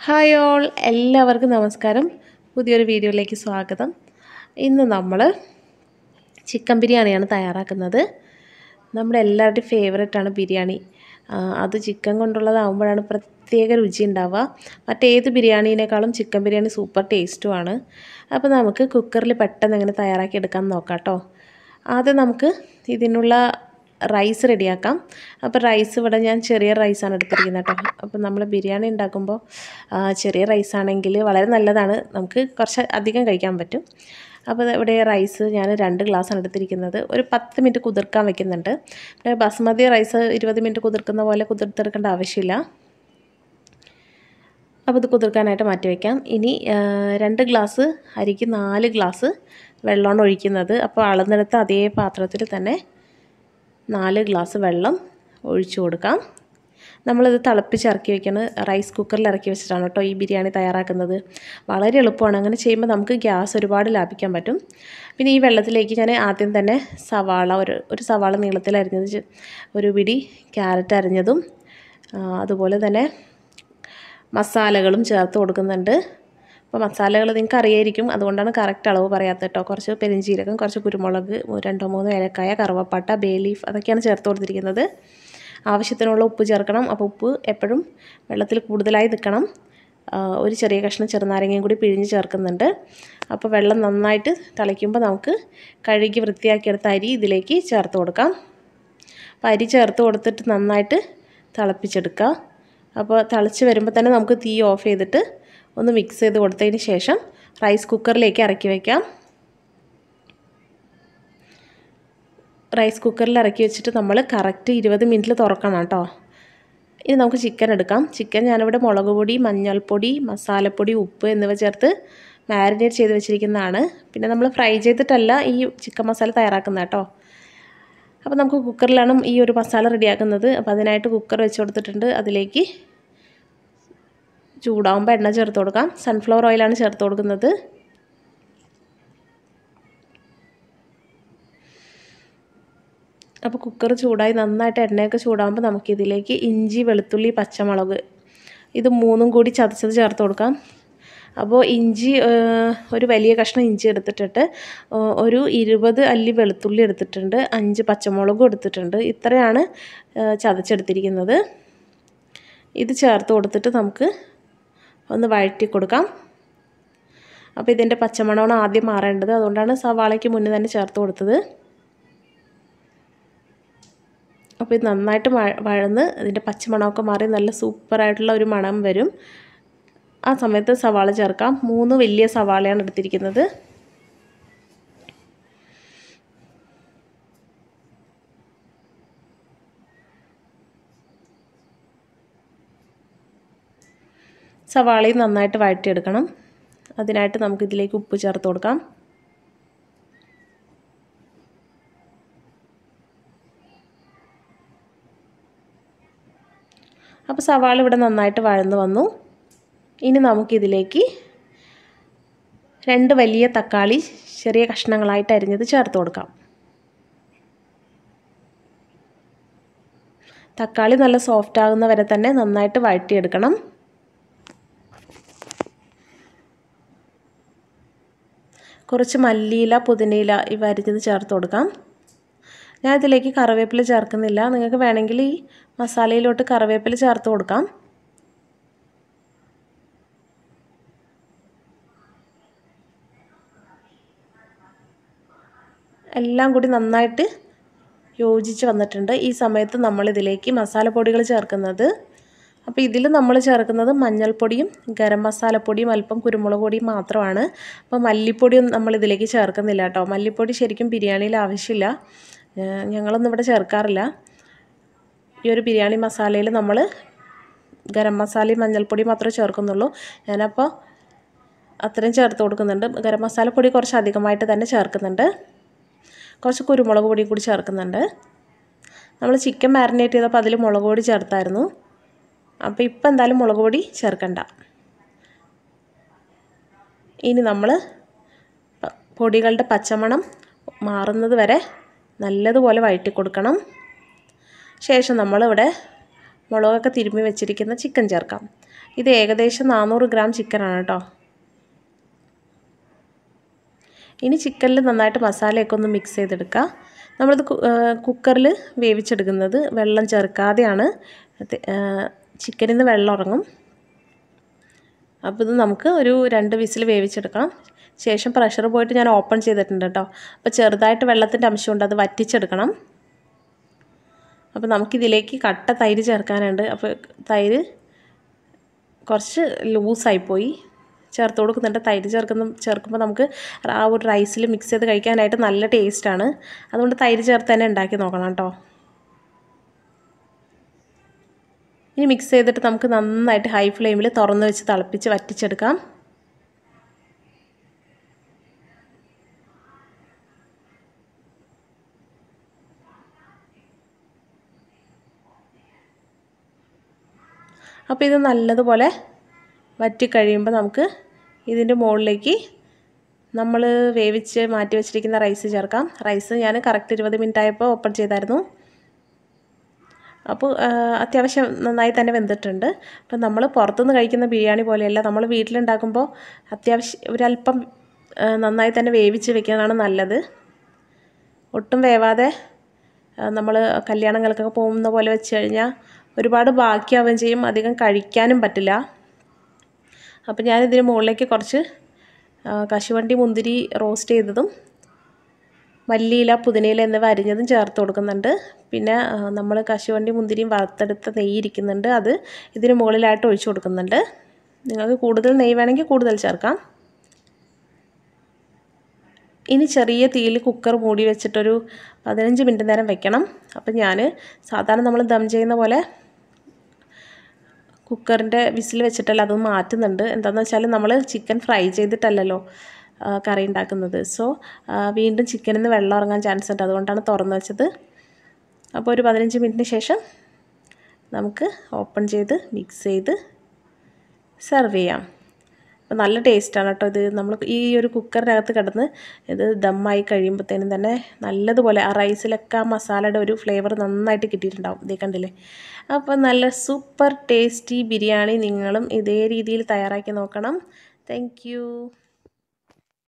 hi all എല്ലാവർക്കും നമസ്കാരം പുതിയൊരു വീഡിയോയിലേക്ക് സ്വാഗതം ഇന്ന് നമ്മൾ ചിക്കൻ ബിരിയാണിയാണ് തയ്യാറാക്കുന്നത് നമ്മുടെ എല്ലാവരുടെയും ഫേവറേറ്റാണ് ബിരിയാണി ആ, അത് ചിക്കൻ കൊണ്ടുള്ളതാകുമ്പോഴാണ് പ്രത്യേക രുചി ഉണ്ടാവുക മറ്റേത് ബിരിയാണീനേക്കാളും ചിക്കൻ ബിരിയാണി സൂപ്പർ ടേസ്റ്റുമാണ് അപ്പോൾ നമുക്ക് കുക്കറിൽ പെട്ടെന്ന് എങ്ങനെ തയ്യാറാക്കി എടുക്കാൻ നോക്കാം കേട്ടോ ആദ്യം നമുക്ക് ഇതിനുള്ള റൈസ് റെഡിയാക്കാം അപ്പോൾ റൈസ് ഇവിടെ ഞാൻ ചെറിയ റൈസാണ് എടുത്തിരിക്കുന്നത് കേട്ടോ അപ്പോൾ നമ്മൾ ബിരിയാണി ഉണ്ടാക്കുമ്പോൾ ആ, ചെറിയ റൈസാണെങ്കിൽ വളരെ നല്ലതാണ് നമുക്ക് കുറച്ച് അധികം കഴിക്കാൻ പറ്റും അപ്പോൾ ദേ ഇവിടെ റൈസ് ഞാൻ രണ്ട് ഗ്ലാസ്സാണ് എടുത്തിരിക്കുന്നത് ഒരു പത്ത് മിനിറ്റ് കുതിർക്കാൻ വെക്കുന്നുണ്ട് പിന്നെ ബസ്മതി റൈസ് ഇരുപത് മിനിറ്റ് കുതിർക്കുന്ന പോലെ കുതിർത്തെടുക്കേണ്ട ആവശ്യമില്ല അപ്പോൾ ഇത് കുതിർക്കാനായിട്ട് മാറ്റി വയ്ക്കാം ഇനി ആ, രണ്ട് ഗ്ലാസ് അരിക്ക് നാല് ഗ്ലാസ് വെള്ളമാണ് ഒഴിക്കുന്നത് അപ്പോൾ അളന്നെടുത്ത അതേ പാത്രത്തിൽ തന്നെ നാല് ഗ്ലാസ് വെള്ളം ഒഴിച്ചു കൊടുക്കാം നമ്മളിത് തിളപ്പിച്ച് ഇറക്കി വെക്കുന്നത് റൈസ് കുക്കറിൽ ഇറക്കി വെച്ചിട്ടാണ് കേട്ടോ ഈ ബിരിയാണി തയ്യാറാക്കുന്നത് വളരെ എളുപ്പമാണ് അങ്ങനെ ചെയ്യുമ്പോൾ നമുക്ക് ഗ്യാസ് ഒരുപാട് ലാഭിക്കാൻ പറ്റും പിന്നെ ഈ വെള്ളത്തിലേക്ക് ഞാൻ ആദ്യം തന്നെ സവാള ഒരു ഒരു സവാള നീളത്തിൽ അരിഞ്ഞത് ചെ- ഒരു പിടി ക്യാരറ്റ് അരിഞ്ഞതും ആ, അതുപോലെ തന്നെ മസാലകളും ചേർത്ത് കൊടുക്കുന്നുണ്ട് അപ്പോൾ മസാലകൾ നിങ്ങൾക്ക് അറിയായിരിക്കും അതുകൊണ്ടാണ് കറക്റ്റ് അളവ് പറയാത്തത് കേട്ടോ കുറച്ച് പെരിഞ്ചീരകം കുറച്ച് കുരുമുളക് രണ്ടോ മൂന്നോ ഏലക്കായ കറുവപ്പട്ട ബേ ലീഫ് അതൊക്കെയാണ് ചേർത്ത് കൊടുത്തിരിക്കുന്നത് ആവശ്യത്തിനുള്ള ഉപ്പ് ചേർക്കണം അപ്പോൾ ഉപ്പ് എപ്പോഴും വെള്ളത്തിൽ കൂടുതലായി നിൽക്കണം ആ, ഒരു ചെറിയ കഷ്ണം ചെറുനാരങ്ങയും കൂടി പിഴിഞ്ഞ് ചേർക്കുന്നുണ്ട് അപ്പോൾ വെള്ളം നന്നായിട്ട് തിളയ്ക്കുമ്പോൾ നമുക്ക് കഴുകി വൃത്തിയാക്കിയെടുത്ത അരി ഇതിലേക്ക് ചേർത്ത് കൊടുക്കാം അപ്പോൾ അരി ചേർത്ത് കൊടുത്തിട്ട് നന്നായിട്ട് തിളപ്പിച്ചെടുക്കുക അപ്പോൾ തിളച്ച് വരുമ്പോൾ തന്നെ നമുക്ക് തീ ഓഫ് ചെയ്തിട്ട് ഒന്ന് മിക്സ് ചെയ്ത് കൊടുത്തതിന് ശേഷം റൈസ് കുക്കറിലേക്ക് ഇറക്കി വയ്ക്കാം റൈസ് കുക്കറിൽ ഇറക്കി വെച്ചിട്ട് നമ്മൾ കറക്റ്റ് ഇരുപത് മിനിറ്റിൽ തുറക്കണം കേട്ടോ ഇനി നമുക്ക് ചിക്കൻ എടുക്കാം ചിക്കൻ ഞാനിവിടെ മുളക് പൊടി മഞ്ഞൾപ്പൊടി മസാലപ്പൊടി ഉപ്പ് എന്നിവ ചേർത്ത് മാരിനേറ്റ് ചെയ്ത് വെച്ചിരിക്കുന്നതാണ് പിന്നെ നമ്മൾ ഫ്രൈ ചെയ്തിട്ടല്ല ഈ ചിക്കൻ മസാല തയ്യാറാക്കുന്നത് കേട്ടോ അപ്പോൾ നമുക്ക് കുക്കറിലാണ് ഈ ഒരു മസാല റെഡിയാക്കുന്നത് അപ്പോൾ അതിനായിട്ട് കുക്കർ വെച്ച് കൊടുത്തിട്ടുണ്ട് അതിലേക്ക് ചൂടാകുമ്പോൾ എണ്ണ ചേർത്ത് കൊടുക്കാം സൺഫ്ലവർ ഓയിലാണ് ചേർത്ത് കൊടുക്കുന്നത് അപ്പോൾ കുക്കർ ചൂടായി നന്നായിട്ട് എണ്ണയൊക്കെ ചൂടാകുമ്പോൾ നമുക്കിതിലേക്ക് ഇഞ്ചി വെളുത്തുള്ളി പച്ചമുളക് ഇത് മൂന്നും കൂടി ചതച്ചത് ചേർത്ത് കൊടുക്കാം അപ്പോൾ ഇഞ്ചി ഏഹ്, ഒരു വലിയ കഷ്ണം ഇഞ്ചി എടുത്തിട്ടിട്ട് ഏഹ്, ഒരു ഇരുപത് അല്ലി വെളുത്തുള്ളി എടുത്തിട്ടുണ്ട് അഞ്ച് പച്ചമുളകും എടുത്തിട്ടുണ്ട് ഇത്രയാണ് ഏഹ്, ചതച്ചെടുത്തിരിക്കുന്നത് ഇത് ചേർത്ത് കൊടുത്തിട്ട് നമുക്ക് ഒന്ന് വഴറ്റി കൊടുക്കാം അപ്പോൾ ഇതിൻ്റെ പച്ചമണമാണ് ആദ്യം മാറേണ്ടത് അതുകൊണ്ടാണ് സവാളയ്ക്ക് മുന്നേ തന്നെ ചേർത്ത് കൊടുത്തത് അപ്പോൾ ഇത് നന്നായിട്ട് വഴ വഴന്ന് ഇതിൻ്റെ പച്ചമണമൊക്കെ മാറി നല്ല സൂപ്പറായിട്ടുള്ള ഒരു മണം വരും ആ സമയത്ത് സവാള ചേർക്കാം മൂന്ന് വലിയ സവാളയാണ് എടുത്തിരിക്കുന്നത് സവാളയും നന്നായിട്ട് വഴറ്റിയെടുക്കണം അതിനായിട്ട് നമുക്ക് ഇതിലേക്ക് ഉപ്പ് ചേർത്ത് കൊടുക്കാം അപ്പോൾ സവാള ഇവിടെ നന്നായിട്ട് വഴന്ന് വന്നു ഇനി നമുക്കിതിലേക്ക് രണ്ട് വലിയ തക്കാളി ചെറിയ കഷ്ണങ്ങളായിട്ട് അരിഞ്ഞത് ചേർത്ത് കൊടുക്കാം തക്കാളി നല്ല സോഫ്റ്റ് ആകുന്ന വരെ തന്നെ നന്നായിട്ട് വഴറ്റിയെടുക്കണം കുറച്ച് മല്ലിയില പുതിനയില ഇവ അരിഞ്ഞത് ചേർത്ത് കൊടുക്കാം ഞാൻ ഇതിലേക്ക് കറിവേപ്പില ചേർക്കുന്നില്ല നിങ്ങൾക്ക് വേണമെങ്കിൽ ഈ മസാലയിലോട്ട് കറിവേപ്പില ചേർത്ത് കൊടുക്കാം എല്ലാം കൂടി നന്നായിട്ട് യോജിച്ച് വന്നിട്ടുണ്ട് ഈ സമയത്ത് നമ്മൾ ഇതിലേക്ക് മസാലപ്പൊടികൾ ചേർക്കുന്നത് അപ്പോൾ ഇതിൽ നമ്മൾ ചേർക്കുന്നത് മഞ്ഞൾപ്പൊടിയും ഗരം മസാലപ്പൊടിയും അല്പം കുരുമുളക് പൊടിയും മാത്രമാണ് അപ്പോൾ മല്ലിപ്പൊടിയൊന്നും നമ്മൾ ഇതിലേക്ക് ചേർക്കുന്നില്ല കേട്ടോ മല്ലിപ്പൊടി ശരിക്കും ബിരിയാണിയിൽ ആവശ്യമില്ല ഏഹ് ഞങ്ങളൊന്നും ഇവിടെ ചേർക്കാറില്ല ഈ ഒരു ബിരിയാണി മസാലയിൽ നമ്മൾ ഗരം മസാലയും മഞ്ഞൾപ്പൊടിയും മാത്രമേ ചേർക്കുന്നുള്ളൂ ഞാനപ്പോൾ അത്രയും ചേർത്ത് കൊടുക്കുന്നുണ്ട് ഗരം മസാലപ്പൊടി കുറച്ച് അധികമായിട്ട് തന്നെ ചേർക്കുന്നുണ്ട് കുറച്ച് കുരുമുളക് പൊടി കൂടി ചേർക്കുന്നുണ്ട് നമ്മൾ ചിക്കൻ മാരിനേറ്റ് ചെയ്തപ്പോൾ അതിൽ മുളക് പൊടി ചേർത്തായിരുന്നു അപ്പോൾ ഇപ്പം എന്തായാലും മുളക് പൊടി ചേർക്കണ്ട ഇനി നമ്മൾ പ- പൊടികളുടെ പച്ചമണം മാറുന്നത് വരെ നല്ലതുപോലെ വഴറ്റി കൊടുക്കണം ശേഷം നമ്മളിവിടെ മുളകൊക്കെ തിരുമ്മി വെച്ചിരിക്കുന്ന ചിക്കൻ ചേർക്കാം ഇത് ഏകദേശം നാനൂറ് ഗ്രാം ചിക്കനാണ് കേട്ടോ ഇനി ചിക്കനിൽ നന്നായിട്ട് മസാലയൊക്കെ ഒന്ന് മിക്സ് ചെയ്തെടുക്കുക നമ്മളിത് കുക്കറിൽ വേവിച്ചെടുക്കുന്നത് വെള്ളം ചേർക്കാതെയാണ് ചിക്കനിൽ നിന്ന് വെള്ളം ഇറങ്ങും അപ്പോൾ ഇത് നമുക്ക് ഒരു രണ്ട് വിസിൽ വേവിച്ചെടുക്കണം ശേഷം പ്രഷർ പോയിട്ട് ഞാൻ ഓപ്പൺ ചെയ്തിട്ടുണ്ട് കേട്ടോ അപ്പോൾ ചെറുതായിട്ട് വെള്ളത്തിൻ്റെ അംശമുണ്ട് അത് വറ്റിച്ചെടുക്കണം അപ്പോൾ നമുക്കിതിലേക്ക് കട്ട തൈര് ചേർക്കാനുണ്ട് അപ്പോൾ തൈര് കുറച്ച് ലൂസായിപ്പോയി ചേർത്ത് കൊടുക്കുന്നുണ്ട് തൈര് ചേർക്കുന്ന ചേർക്കുമ്പോൾ നമുക്ക് ആ ഒരു റൈസിൽ മിക്സ് ചെയ്ത് കഴിക്കാനായിട്ട് നല്ല ടേസ്റ്റാണ് അതുകൊണ്ട് തൈര് ചേർത്ത് തന്നെ ഉണ്ടാക്കി നോക്കണം കേട്ടോ ഇനി മിക്സ് ചെയ്തിട്ട് നമുക്ക് നന്നായിട്ട് ഹൈ ഫ്ലെയിമിൽ തുറന്ന് വെച്ച് തിളപ്പിച്ച് വറ്റിച്ചെടുക്കാം അപ്പോൾ ഇത് നല്ലതുപോലെ വറ്റി കഴിയുമ്പോൾ നമുക്ക് ഇതിൻ്റെ മുകളിലേക്ക് നമ്മൾ വേവിച്ച് മാറ്റി വെച്ചിരിക്കുന്ന റൈസ് ചേർക്കാം റൈസ് ഞാൻ കറക്റ്റ് ഇരുപത് മിനിറ്റ് ആയപ്പോൾ ഓപ്പൺ ചെയ്തായിരുന്നു അപ്പോൾ അത്യാവശ്യം നന്നായി തന്നെ വെന്തിട്ടുണ്ട് അപ്പം നമ്മൾ പുറത്തുനിന്ന് കഴിക്കുന്ന ബിരിയാണി പോലെയല്ല നമ്മൾ വീട്ടിലുണ്ടാക്കുമ്പോൾ അത്യാവശ്യം ഒരല്പം നന്നായി തന്നെ വേവിച്ച് വെക്കുന്നതാണ് നല്ലത് ഒട്ടും വേവാതെ നമ്മൾ കല്യാണങ്ങൾക്കൊക്കെ പോകുന്ന പോലെ വെച്ച് കഴിഞ്ഞാൽ ഒരുപാട് ബാക്കിയാവുകയും ചെയ്യും അധികം കഴിക്കാനും പറ്റില്ല അപ്പോൾ ഞാനിതിന് മുകളിലേക്ക് കുറച്ച് കശുവണ്ടി മുന്തിരി റോസ്റ്റ് ചെയ്തതും മല്ലിയില പുതിനയില എന്നിവ അരിഞ്ഞതും ചേർത്ത് കൊടുക്കുന്നുണ്ട് പിന്നെ നമ്മൾ കശുവണ്ടി മുന്തിരിയും വറുത്തെടുത്ത നെയ്യ് ഇരിക്കുന്നുണ്ട് അത് ഇതിന് മുകളിലായിട്ട് ഒഴിച്ചു കൊടുക്കുന്നുണ്ട് നിങ്ങൾക്ക് കൂടുതൽ നെയ്യ് വേണമെങ്കിൽ കൂടുതൽ ചേർക്കാം ഇനി ചെറിയ തീയിൽ കുക്കർ മൂടി വെച്ചിട്ടൊരു പതിനഞ്ച് മിനിറ്റ് നേരം വെക്കണം അപ്പം ഞാൻ സാധാരണ നമ്മൾ ദം ചെയ്യുന്ന പോലെ കുക്കറിൻ്റെ വിസിൽ വെച്ചിട്ടല്ല അത് മാറ്റുന്നുണ്ട് എന്താണെന്ന് വെച്ചാൽ നമ്മൾ ചിക്കൻ ഫ്രൈ ചെയ്തിട്ടല്ലല്ലോ കറി ഉണ്ടാക്കുന്നത് സോ വീണ്ടും ചിക്കനിൽ നിന്ന് വെള്ളം ഇറങ്ങാൻ ചാൻസ് ഉണ്ട് അതുകൊണ്ടാണ് തുറന്ന് വെച്ചത് അപ്പോൾ ഒരു പതിനഞ്ച് മിനിറ്റിന് ശേഷം നമുക്ക് ഓപ്പൺ ചെയ്ത് മിക്സ് ചെയ്ത് സെർവ് ചെയ്യാം അപ്പോൾ നല്ല ടേസ്റ്റാണ് കേട്ടോ ഇത് നമ്മൾ ഈ ഒരു കുക്കറിനകത്ത് കിടന്ന് ഇത് ദമ്മായി കഴിയുമ്പോഴത്തേനും തന്നെ നല്ലതുപോലെ ആ റൈസിലൊക്കെ ആ മസാലയുടെ ഒരു ഫ്ലേവർ നന്നായിട്ട് കിട്ടിയിട്ടുണ്ടാവും ഇതേ കണ്ടില്ലേ അപ്പോൾ നല്ല സൂപ്പർ ടേസ്റ്റി ബിരിയാണി നിങ്ങളും ഇതേ രീതിയിൽ തയ്യാറാക്കി നോക്കണം താങ്ക്